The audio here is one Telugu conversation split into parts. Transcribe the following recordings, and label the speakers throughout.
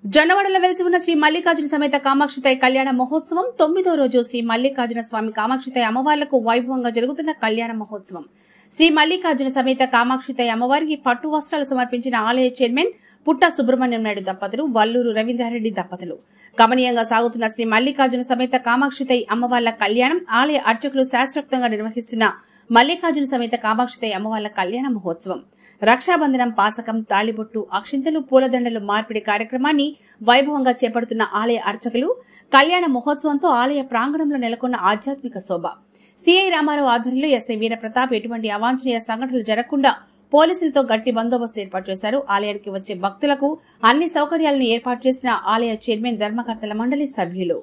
Speaker 1: జొన్నవాడలో వెలిసి ఉన్న శ్రీ మల్లికార్జున సమేత కామాక్షితయ కళ్యాణ మహోత్సవం తొమ్మిదో రోజు శ్రీ మల్లికార్జున స్వామి కామాక్షితయ అమ్మవార్లకు వైభవంగా జరుగుతున్న కళ్యాణ మహోత్సవం శ్రీ మల్లికార్జున సమేత కామాక్షితయ అమ్మవారికి పట్టు వస్త్రాలు సమర్పించిన ఆలయ చైర్మన్ పుట్ట సుబ్రహ్మణ్యం నాయుడు దంపతులు వల్లూరు రవీంద్రారెడ్డి దంపతులు గమనీయంగా సాగుతున్న శ్రీ మల్లికార్జున సమేత కామాక్షితయ అమ్మవార్ల కళ్యాణం ఆలయ అర్చకులు శాస్త్రోక్తంగా నిర్వహిస్తున్న మల్లికార్జున సమేత కామాక్షితయ అమ్మవార్ల కళ్యాణ మహోత్సవం రక్షాబంధనం పాసకం తాళిబొట్టు అక్షింతలు పూలదండలు మార్పిడి కార్యక్రమాన్ని వైభవంగా చేపడుతున్న ఆలయ అర్చకులు కళ్యాణ మహోత్సవంతో ఆలయ ప్రాంగణంలో నెలకొన్న ఆధ్యాత్మిక శోభ సిఐ రామారావు ఆధ్వర్యంలో ఎస్ఐ వీరప్రతాప్ ఎటువంటి అవాంఛనీయ సంఘటనలు జరగకుండా పోలీసులతో గట్టి బందోబస్తు ఏర్పాటు చేశారు ఆలయానికి వచ్చే భక్తులకు అన్ని సౌకర్యాలను ఏర్పాటు చేసిన ఆలయ చైర్మన్ ధర్మకర్తల మండలి సభ్యులు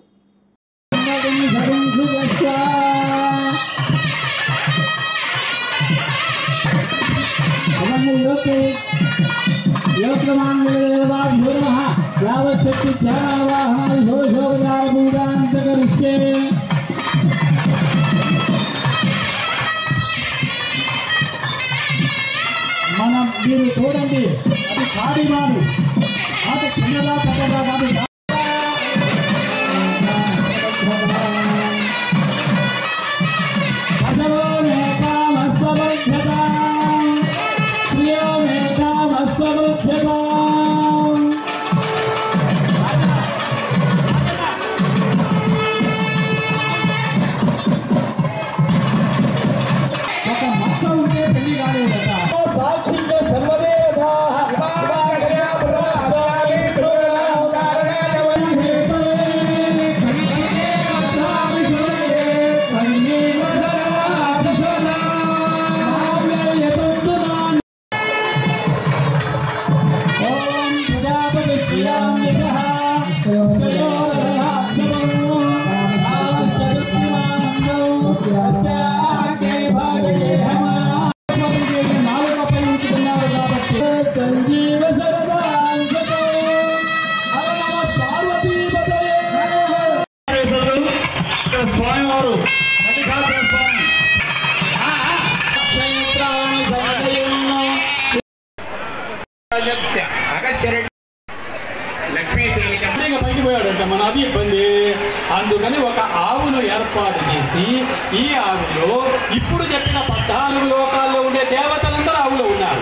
Speaker 2: యావశక్తి ధ్యానవాహనాలు శోషోపచార పూజాంతకరిష్యే మనం మీరు చూడండి అది కాడిమాడు అది చిన్నదా పెద్దదా కాదు అసలు మేకామస్సమృద్ధ్యత ప్రియో మేకామస్సమృద్ధ్యత ఒక మచ్చ ఉంటే పెళ్లి కాలేదట సాక్షిగా సర్వదేవతా ఓం ప్రజాపతి సంజీవ సరదాంశతో అరనమ పార్వతీపతయే
Speaker 3: ఇక్కడ స్వామివారు మల్లికార్జున స్వామి
Speaker 4: అదేగా పైకి పోయాడంట మన అది ఇబ్బంది అందుకని ఒక ఆవును ఏర్పాటు చేసి ఈ ఆవులో ఇప్పుడు చెప్పిన పద్నాలుగు లోకాల్లో ఉండే దేవతలందరూ ఆవులో ఉన్నారు